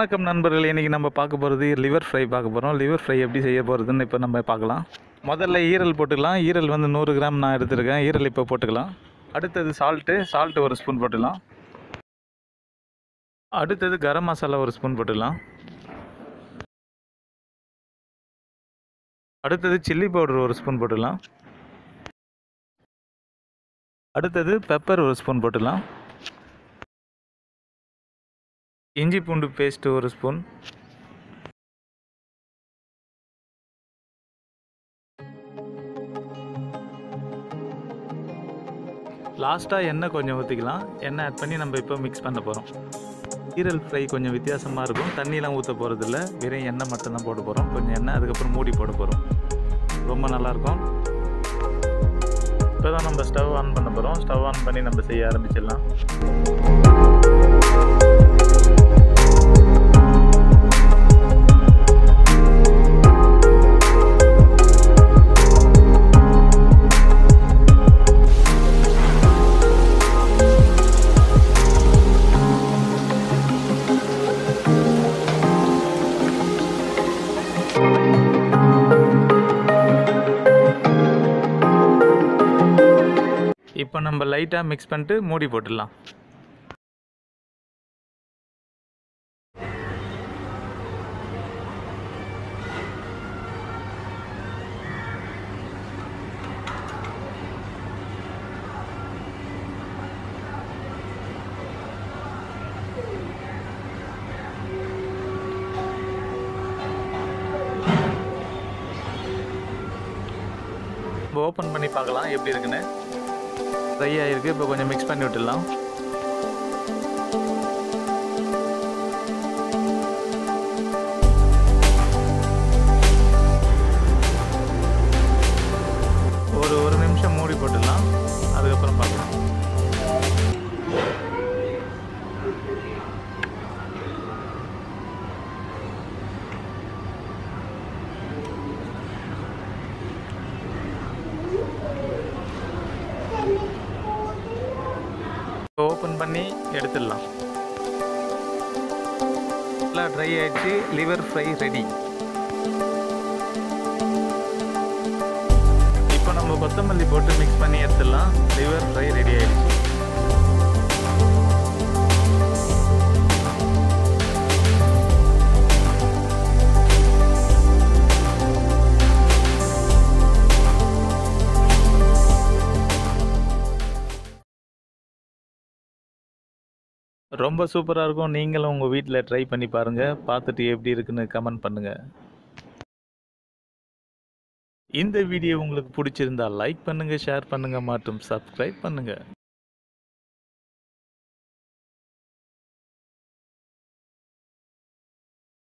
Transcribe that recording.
வணக்கம் நண்பர்களே இன்றைக்கி நம்ம பார்க்க போகிறது லிவர் ஃப்ரை பார்க்க போகிறோம் லிவர் ஃப்ரை எப்படி செய்ய போகிறதுன்னு இப்போ நம்ம பார்க்கலாம் முதல்ல ஈரல் போட்டுக்கலாம் ஈரல் வந்து நூறு கிராம் நான் எடுத்துருக்கேன் ஈரல் இப்போ போட்டுக்கலாம் அடுத்தது சால்ட்டு சால்ட்டு ஒரு ஸ்பூன் போட்டுக்கலாம் அடுத்தது கரம் மசாலா ஒரு ஸ்பூன் போட்டுக்கலாம் அடுத்தது சில்லி பவுடர் ஒரு ஸ்பூன் போட்டுக்கலாம் அடுத்தது பெப்பர் ஒரு ஸ்பூன் போட்டுக்கலாம் இஞ்சி பூண்டு பேஸ்ட் ஒரு ஸ்பூன் லாஸ்ட்டாக எண்ணெய் கொஞ்சம் ஊற்றிக்கலாம் எண்ணெய் ஆட் பண்ணி நம்ம இப்போ மிக்ஸ் பண்ண போகிறோம் ஈரல் ஃப்ரை கொஞ்சம் வித்தியாசமாக இருக்கும் தண்ணிலாம் ஊற்ற போகிறதில்ல வெறும் எண்ணெய் மட்டும்தான் போட போகிறோம் கொஞ்சம் எண்ணெய் அதுக்கப்புறம் மூடி போட போகிறோம் ரொம்ப நல்லாயிருக்கும் இப்போ தான் நம்ம ஸ்டவ் ஆன் பண்ண போகிறோம் ஸ்டவ் ஆன் பண்ணி நம்ம செய்ய ஆரம்பிச்சிடலாம் இப்போ நம்ம லைட்டாக மிக்ஸ் பண்ணிட்டு மூடி போட்டுடலாம் இப்போ ஓப்பன் பண்ணி பார்க்கலாம் எப்படி இருக்குன்னு ட்ரை ஆகிருக்கு இப்போ கொஞ்சம் மிக்ஸ் பண்ணி விட்டுடலாம் ஒரு ஒரு நிமிஷம் மூடி போட்டுடலாம் அதுக்கப்புறம் பார்க்கலாம் ஓப்பன் பண்ணி எடுத்துடலாம் நல்லா ட்ரை ஆயிடுச்சு லிவர் ஃப்ரை ரெடி இப்போ நம்ம கொத்தமல்லி போட்டு மிக்ஸ் பண்ணி எடுத்துடலாம் லிவர் ஃப்ரை ரெடி ஆயிடுச்சு ரொம்ப சூப்பராக இருக்கும் நீங்களும் உங்கள் வீட்டில் ட்ரை பண்ணி பாருங்கள் பார்த்துட்டு எப்படி இருக்குன்னு கமெண்ட் பண்ணுங்கள் இந்த வீடியோ உங்களுக்கு பிடிச்சிருந்தா லைக் பண்ணுங்கள் ஷேர் பண்ணுங்கள் மற்றும் சப்ஸ்கிரைப் பண்ணுங்கள்